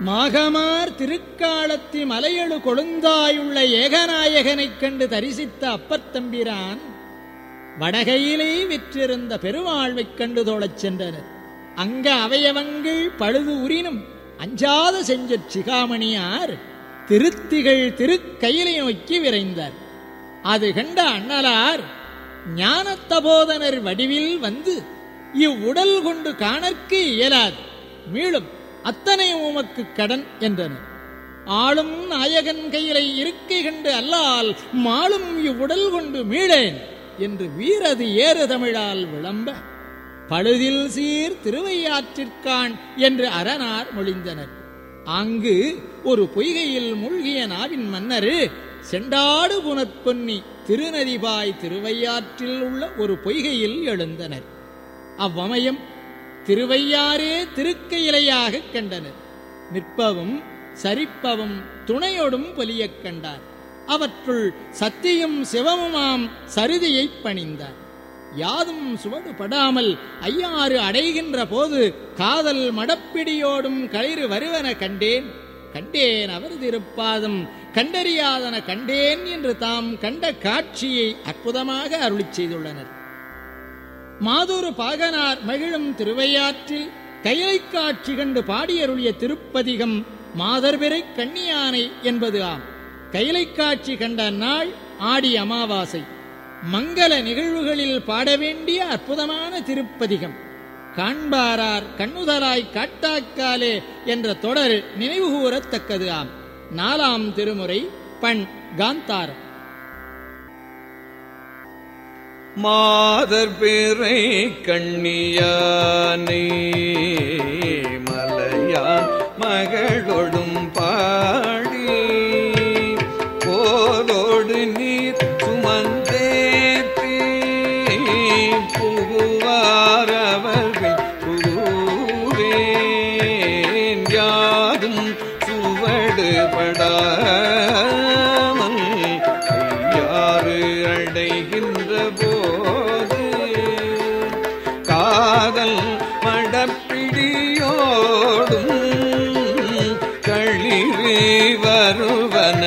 மாகமார் திருக்காலத்தி மலையழு கொழுந்தாயுள்ள ஏகநாயகனைக் கண்டு தரிசித்த அப்பத்தம்பிரான் வடகையிலே விற்றிருந்த பெருவாழ்வைக் கண்டு தோழச் சென்றனர் அங்க அவயவங்கள் பழுது உறினும் அஞ்சாத செஞ்ச சிகாமணியார் திருத்திகள் திருக்கையிலை நோக்கி விரைந்தார் அது கண்ட அண்ணலார் ஞானத்தபோதனர் வடிவில் வந்து இவ்வுடல் கொண்டு காணற்கு இயலாது மீளும் அத்தனை உமக்கு கடன் என்றனர் ஆளும் நாயகன் கையிலை இருக்கை கண்டு அல்லால் மாளும் இவ்வுடல் கொண்டு மீளேன் என்று வீரது ஏறு தமிழால் விளம்ப பழுதில் சீர் திருவையாற்றிற்கான் என்று அரணார் மொழிந்தனர் அங்கு ஒரு பொய்கையில் மூழ்கிய நாவின் மன்னர் செண்டாடு புனற்பொன்னி திருநதிபாய் திருவையாற்றில் உள்ள ஒரு பொய்கையில் எழுந்தனர் அவ்வமயம் திருவையாரே திருக்கையிலையாகக் கண்டனர் நிற்பவும் சரிப்பவும் துணையோடும் பொலியக் கண்டார் அவற்றுள் சத்தியும் சிவமுமாம் சருதியைப் பணிந்தார் யாதும் சுவடுபடாமல் ஐயாறு அடைகின்ற போது காதல் மடப்பிடியோடும் களிறு வருவன கண்டேன் கண்டேன் அவர் திருப்பாதம் கண்டறியாதன கண்டேன் என்று தாம் கண்ட காட்சியை அற்புதமாக அருளிச் செய்துள்ளனர் மாதூர் பாகனார் மகிழும் திருவையாற்றில் கைலை காட்சி கண்டு பாடியருளிய திருப்பதிகம் மாதர்பிறை கண்ணியானை என்பது ஆம் கைலை காட்சி கண்ட நாள் ஆடி அமாவாசை மங்கள நிகழ்வுகளில் பாட வேண்டிய அற்புதமான திருப்பதிகம் காண்பாரார் கண்ணுதலாய் காட்டாக்காலே என்ற தொடர் நினைவுகூரத்தக்கது ஆம் நாலாம் திருமுறை பண் காந்தாரம் மாதர் பிறை கண்ணியானே மலையான் மகளொடும் பாடி போதோடு நீர் சுமந்தேற்றி புகுவார் அவர்கள் புகுவேன் யாதும் சுவடுபடாமல் ஐயாறு அடைகின்ற போது காதல் மடப்பிடியோடும் களிறு வருவன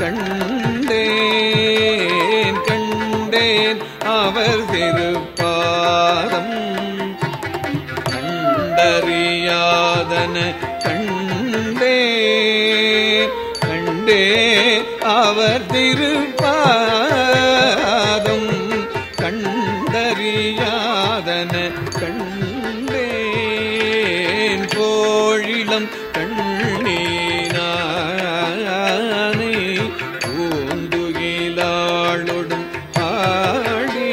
கண்டேன் கண்டேன் அவர் திருப்பாதம் கண்டறியாதன கண்டே கண்டே அவர் திருப்பாதம் கண்டறியாதன கண்டேன் கோழிலம் கண்ணீனானே பூந்துகிலாளொடும் ஆடி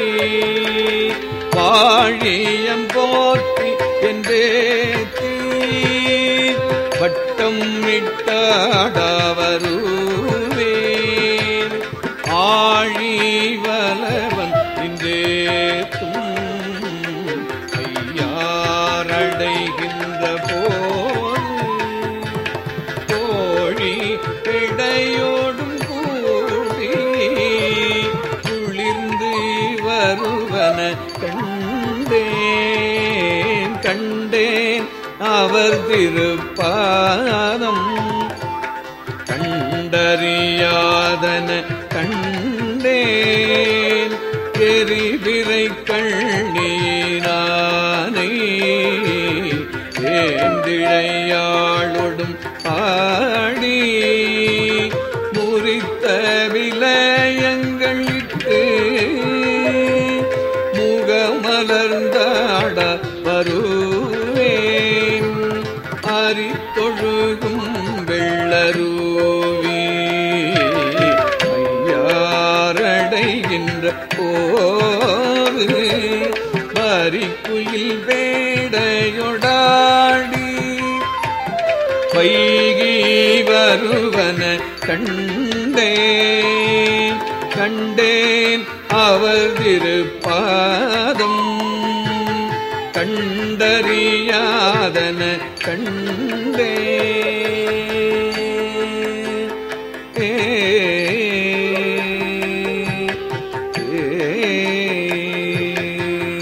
வாழியம் போற்றி என்றேத்தி வட்டம் விட்டாடவருவேன் ஆழி வலவன் இன்றேத்தும் ஐயாரடைகின்ற போது தோழி இடையோடும் கூடி குளிர்ந்து வருவன கண்டேன் கண்டேன் அவர் திருப்பாதம் கண்டறியாதன கண்டேன் எரிபிறை கண்ணீனானை ஏந்திழையாளொடும் ஆடி முறித்த விலயங்கள் இட்டு முகமலர்ந்தாட வருவேன் அரித்தொழுகும் வெள்ளரூவி ஐயாரடைகின்ற போது வரிக்குயில் வேடையொடாடி வைகி வருவன கண்டேன் கண்டேன் அவர் திருப்பாதம் கண்டறியாதன கண்டே ஏ,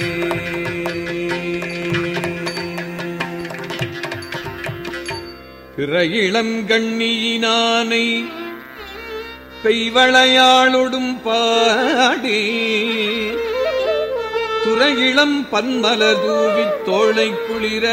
ஏ. பிற இளங்கண்ணியினானை பெய்வளையாளொடும் பாடி துறையிளம் பன்மலர் தூவித் தோளை குளிர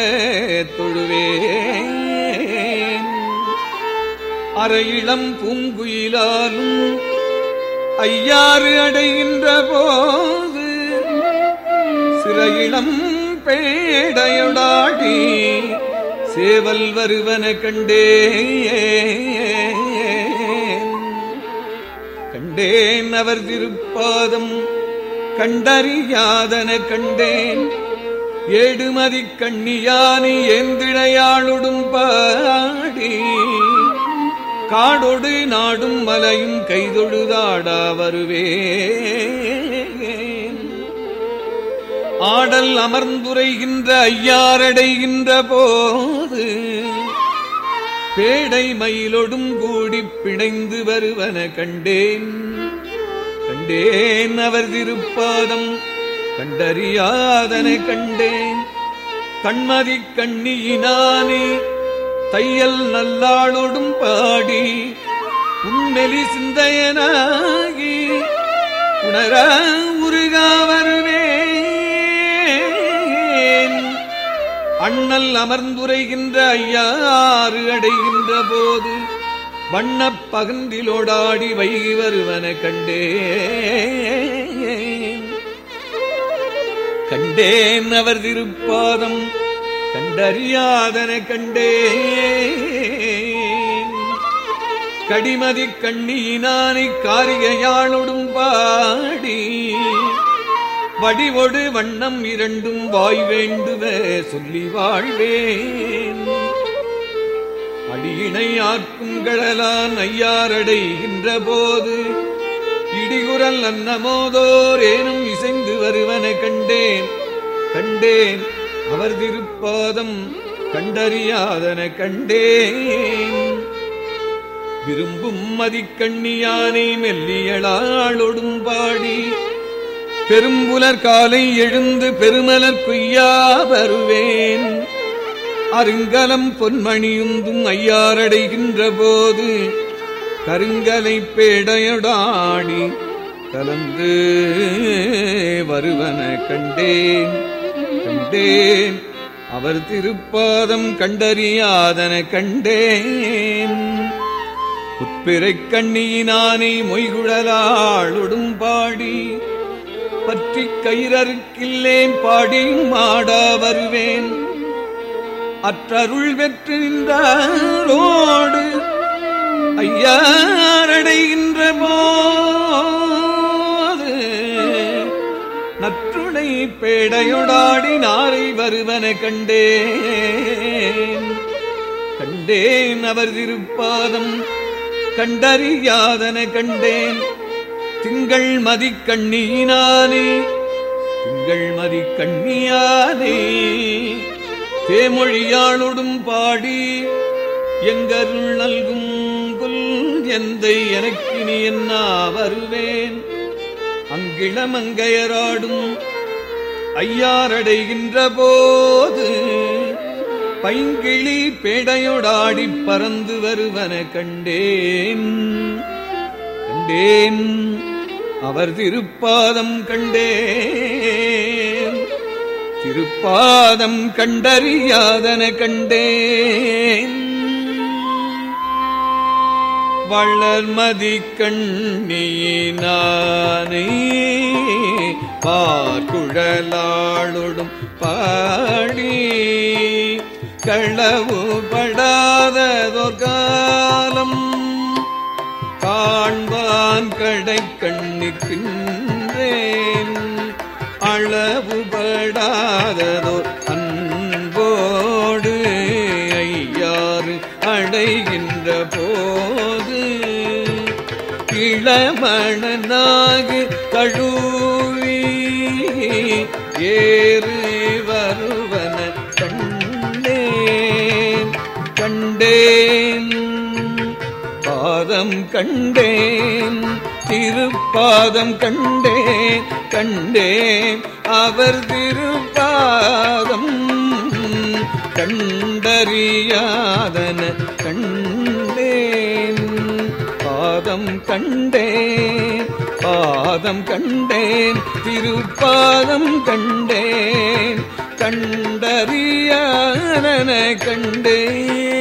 தொழுவேன் அரையிளம் பூங்குயிலாலும் ஐயாறு அடைகின்ற போது சிறையிளம் பேடையொடாடி சேவல் வருவன கண்டேன் கண்டேன் அவர் திருப்பாதம் கண்டறியாதன கண்டேன் ஏடுமதி கண்ணியானி ஏந்திழையாளுடும் பாடி காடொடு நாடும் மலையும் கைதொழுதாடா வருவேன் ஆடல் அமர்ந்துரைகின்ற ஐயாரடைகின்ற போது பேடை மயிலொடும் கூடிப் பிணைந்து வருவன கண்டேன் கண்டேன் அவர் திருப்பாதம் கண்டறியாதன கண்டேன் கண்மதி கண்ணியினானே தையல் நல்லாளோடும் பாடி உன்னெலி சிந்தையனாகி உணர உருகா வருவேன் அண்ணல் அமர்ந்துரைகின்ற ஐயாறு அடைகின்ற போது வண்ணப் பகந்திலோடாடி வைகி வருவன கண்டேன் கண்டேன் அவர் திருப்பாதம் கண்டறியாதன கண்டேன் கடிமதி கண்ணியினானை காரிகையாளொடும் பாடி வடிவொடு வண்ணம் இரண்டும் வாய் வேண்டுவ சொல்லி வாழ்வேன் அடியினை ஆக்குங்கழலான் ஐயாரடைகின்ற போது இடிகுரல் அன்னமோதோர் ஏனும் இசைந்து வருவன கண்டேன் கண்டேன் அவர் திருப்பாதம் கண்டறியாதன கண்டேன் விரும்பும் மதிக்கண்ணியானை மெல்லியளாளொடும் பாடி பெரும்புலர் காலை எழுந்து பெருமலர் குய்யா வருவேன் அருங்கலம் பொன்மணியுந்தும் ஐயாரடைகின்ற போது கருங்கலை பேடையடாடி கலந்து வருவன கண்டேன் கண்டேன் அவர் திருப்பாதம் கண்டறியாதன கண்டேன் உட்பிறைக் கண்ணியினானை மொய்குழலாளொடும் பாடி பற்றி கயிறறுக்கில்லேன் பாடியும் ஆடா வருவேன் அற்றருள் பெற்று நின்றாரோடு ஐயாரடைகின்ற போது நற்றுணை பேடையொடாடி நாரை வருவன கண்டேன் கண்டேன் அவர் திருப்பாதம் கண்டறியாதன கண்டேன் திங்கள் மதி கண்ணியினானே திங்கள் மதி கண்ணியானே தேமொழியாளொடும் பாடி எங்கருள் நல்கும் புல் எந்தை எனக்கு நீ என்ன வருவேன் அங்கிளமங்கையராடும் ஐயாரடைகின்ற போது பைங்கிளி பேடையொடாடி பறந்து வருவன கண்டேன் கண்டேன் அவர் திருப்பாதம் கண்டேன் திருப்பாதம் கண்டறியாதன கண்டேன் வளர்மதி கண்ணியினானே பார்க்குழலாளொடும் பாடி களவு படாததோர் காலம் காண்பான் கடை கண்ணிற்கின்றேன் அளவுபடாததோர் அன்போடு ஐயாறு அடைகின்ற போது இளமணனாகு தழுவி ஏறு வருவன கண்டேன் கண்டேன் பாதம் கண்டேன் திருப்பாதம் கண்டேன் கண்டேன் அவர் திருப்பாதம் கண்டறியாதன கண்டறியாதன கண்டேன் பாதம் கண்டேன் பாதம் கண்டேன் திருப்பாதம் கண்டேன் கண்டறியாதன கண்டேன்